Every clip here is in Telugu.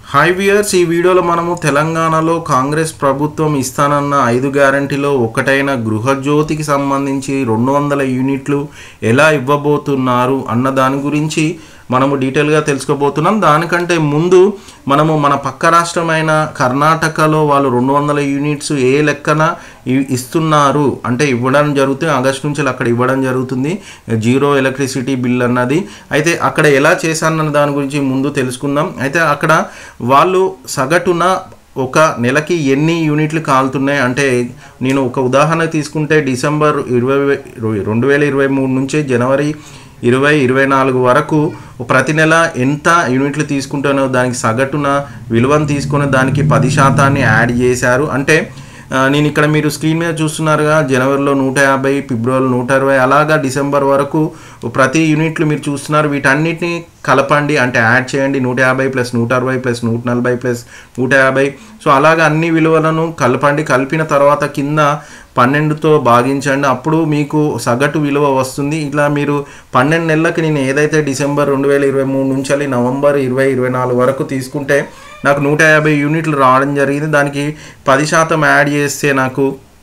హాయ్ వియర్స్ ఈ వీడియోలో మనము తెలంగాణలో కాంగ్రెస్ ప్రభుత్వం ఇస్తానన్న ఐదు గ్యారంటీలో ఒకటైన గృహజ్యోతికి సంబంధించి రెండు వందల యూనిట్లు ఎలా ఇవ్వబోతున్నారు అన్న దాని గురించి మనము డీటెయిల్గా తెలుసుకోబోతున్నాం దానికంటే ముందు మనము మన పక్క రాష్ట్రమైన కర్ణాటకలో వాళ్ళు రెండు వందల యూనిట్స్ ఏ లెక్కన ఇ- ఇస్తున్నారు అంటే ఇవ్వడం జరుగుతుంది ఆగస్టు నుంచి అక్కడ ఇవ్వడం జరుగుతుంది జీరో ఎలక్ట్రిసిటీ బిల్ అన్నది అయితే అక్కడ ఎలా చేశానన్న దాని గురించి ముందు తెలుసుకుందాం అయితే అక్కడ వాళ్ళు సగటున ఒక నెలకి ఎన్ని యూనిట్లు కాలుతున్నాయి అంటే నేను ఒక ఉదాహరణ తీసుకుంటే డిసెంబర్ ఇరవై రెండు వేల ఇరవై మూడు నుంచి జనవరి ఇరవై ఇరవై నాలుగు వరకు ప్రతి నెల ఎంత యూనిట్లు తీసుకుంటానో దానికి సగటున విలువను తీసుకుని దానికి పది శాతాన్ని యాడ్ చేశారు అంటే ఆ, నేను ఇక్కడ మీరు స్క్రీన్ మీద చూస్తున్నారుగా జనవరిలో నూట యాభై ఫిబ్రవరిలో నూట అరవై అలాగా డిసెంబర్ వరకు ప్రతి యూనిట్లు మీరు చూస్తున్నారు వీటన్నిటిని కలపండి అంటే యాడ్ చేయండి నూట యాభై ప్లస్ నూట అరవై ప్లస్ నూట నలభై ప్లస్ నూట యాభై సో అలాగా అన్ని విలువలను కలపండి కలిపిన తర్వాత కింద పన్నెండుతో భాగించండి అప్పుడు మీకు సగటు విలువ వస్తుంది ఇట్లా మీరు పన్నెండు నెలలకి నేను ఏదైతే డిసెంబర్ రెండు వేల ఇరవై మూడు నుంచి నవంబర్ ఇరవై ఇరవై నాలుగు వరకు తీసుకుంటే నాకు నూట యాభై యూనిట్లు రావడం జరిగింది దానికి పది శాతం యాడ్ చేస్తే నాకు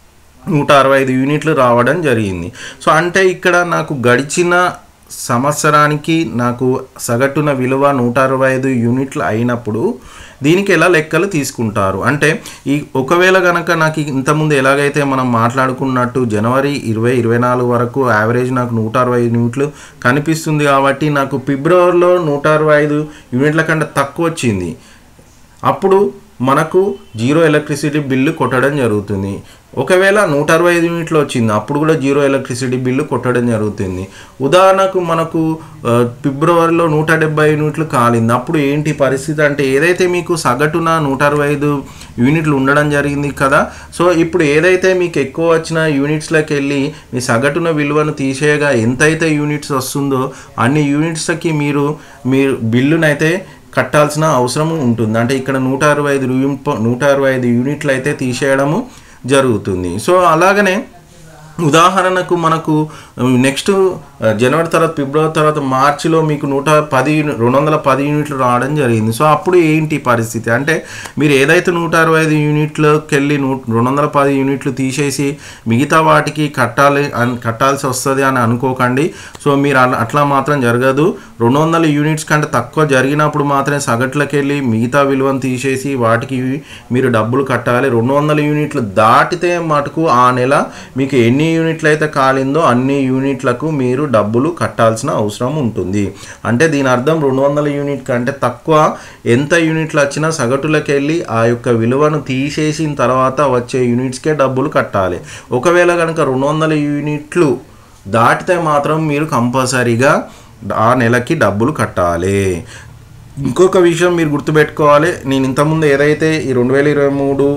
నూట అరవై ఐదు యూనిట్లు రావడం జరిగింది సో అంటే ఇక్కడ నాకు గడిచిన సంవత్సరానికి నాకు సగటున విలువ నూట అరవై ఐదు యూనిట్లు అయినప్పుడు దీనికి ఎలా లెక్కలు తీసుకుంటారు అంటే ఈ ఒకవేళ కనుక నాకు ఇంతకుముందు ఎలాగైతే మనం మాట్లాడుకున్నట్టు జనవరి ఇరవై ఇరవై నాలుగు వరకు యావరేజ్ నాకు నూట అరవై ఐదు యూనిట్లు కనిపిస్తుంది కాబట్టి నాకు ఫిబ్రవరిలో నూట అరవై ఐదు యూనిట్ల కంటే తక్కువ వచ్చింది అప్పుడు మనకు జీరో ఎలక్ట్రిసిటీ బిల్లు కొట్టడం జరుగుతుంది ఒకవేళ నూట అరవై ఐదు యూనిట్లు వచ్చింది అప్పుడు కూడా జీరో ఎలక్ట్రిసిటీ బిల్లు కొట్టడం జరుగుతుంది ఉదాహరణకు మనకు ఆ, ఫిబ్రవరిలో నూట డెబ్బై యూనిట్లు కాలింది అప్పుడు ఏంటి పరిస్థితి అంటే ఏదైతే మీకు సగటున నూట అరవై ఐదు యూనిట్లు ఉండడం జరిగింది కదా సో ఇప్పుడు ఏదైతే మీకు ఎక్కువ వచ్చిన యూనిట్స్లోకి వెళ్ళి మీ సగటున విలువను తీసేయగా ఎంతైతే యూనిట్స్ వస్తుందో అన్ని యూనిట్స్కి మీరు మీరు బిల్లునైతే కట్టాల్సిన అవసరం ఉంటుంది అంటే ఇక్కడ నూట అరవై ఐదు రూప నూట అరవై ఐదు యూనిట్లు అయితే తీసేయడము జరుగుతుంది సో అలాగనే ఉదాహరణకు మనకు నెక్స్ట్ జనవరి తర్వాత ఫిబ్రవరి తర్వాత మార్చిలో మీకు నూట పది యూని- రెండు వందల పది యూనిట్లు రావడం జరిగింది సో అప్పుడు ఏంటి పరిస్థితి అంటే మీరు ఏదైతే నూట అరవై ఐదు యూనిట్లోకి వెళ్ళి నూ రెండు వందల పది యూనిట్లు తీసేసి మిగతా వాటికి కట్టాలి అన్- కట్టాల్సి వస్తుంది అని అనుకోకండి సో మీరు అలా అట్లా మాత్రం జరగదు రెండు వందల యూనిట్స్ కంటే తక్కువ జరిగినప్పుడు మాత్రమే సగట్లకి వెళ్ళి మిగతా విలువను తీసేసి వాటికి మీరు డబ్బులు కట్టాలి రెండు వందల యూనిట్లు దాటితే మటుకు ఆ నెల మీకు ఎన్ని యూనిట్లు అయితే కాలిందో అన్ని యూనిట్లకు మీరు డబ్బులు కట్టాల్సిన అవసరం ఉంటుంది అంటే దీని అర్థం రెండు వందల యూనిట్ కంటే తక్కువ ఎంత యూనిట్లు వచ్చినా సగటులకు వెళ్ళి ఆ యొక్క విలువను తీసేసిన తర్వాత వచ్చే యూనిట్స్కే డబ్బులు కట్టాలి ఒకవేళ కనుక రెండు వందల యూనిట్లు దాటితే మాత్రం మీరు కంపల్సరీగా ఆ నెలకి డబ్బులు కట్టాలి ఇంకొక విషయం మీరు గుర్తుపెట్టుకోవాలి నేను ఇంతకుముందు ఏదైతే ఈ రెండు వేల ఇరవై మూడు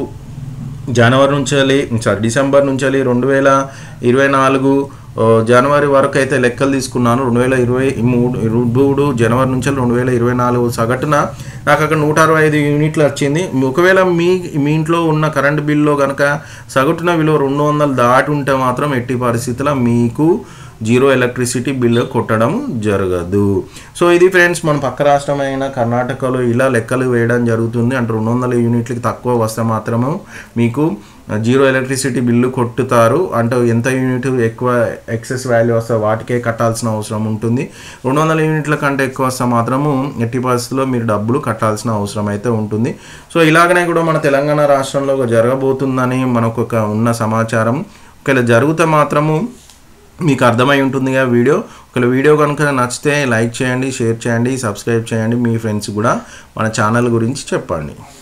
జనవరి నుంచి వెళ్ళి సారీ డిసెంబర్ నుంచి వెళ్ళి రెండు వేల ఇరవై నాలుగు ఆ, జనవరి వరకు అయితే లెక్కలు తీసుకున్నాను రెండు వేల ఇరవై మూడు మూడు జనవరి నుంచి రెండు వేల ఇరవై నాలుగు సగటున నాకు అక్కడ నూట అరవై ఐదు యూనిట్లు వచ్చింది ఒకవేళ మీ మీ ఇంట్లో ఉన్న కరెంట్ బిల్లో కనుక సగటున విలువ రెండు వందలు దాటి ఉంటే మాత్రం ఎట్టి పరిస్థితుల్లో మీకు జీరో ఎలక్ట్రిసిటీ బిల్లు కొట్టడం జరగదు సో ఇది ఫ్రెండ్స్ మన పక్క రాష్ట్రమైన కర్ణాటకలో ఇలా లెక్కలు వేయడం జరుగుతుంది అంటే రెండు వందల యూనిట్లకి తక్కువ వస్తే మాత్రము మీకు జీరో ఎలక్ట్రిసిటీ బిల్లు కొట్టుతారు అంటే ఎంత యూనిట్ ఎక్కువ ఎక్సెస్ వాల్యూ వస్తే వాటికే కట్టాల్సిన అవసరం ఉంటుంది రెండు వందల యూనిట్ల కంటే ఎక్కువ వస్తే మాత్రము ఎట్టి పరిస్థితుల్లో మీరు డబ్బులు కట్టాల్సిన అవసరం అయితే ఉంటుంది సో ఇలాగనే కూడా మన తెలంగాణ రాష్ట్రంలో జరగబోతుందని మనకు ఒక ఉన్న సమాచారం ఒకవేళ జరిగితే మాత్రము మీకు అర్థమై ఉంటుందిగా వీడియో ఒకవేళ వీడియో కనుక నచ్చితే లైక్ చేయండి షేర్ చేయండి సబ్స్క్రైబ్ చేయండి మీ ఫ్రెండ్స్ కూడా మన ఛానల్ గురించి చెప్పండి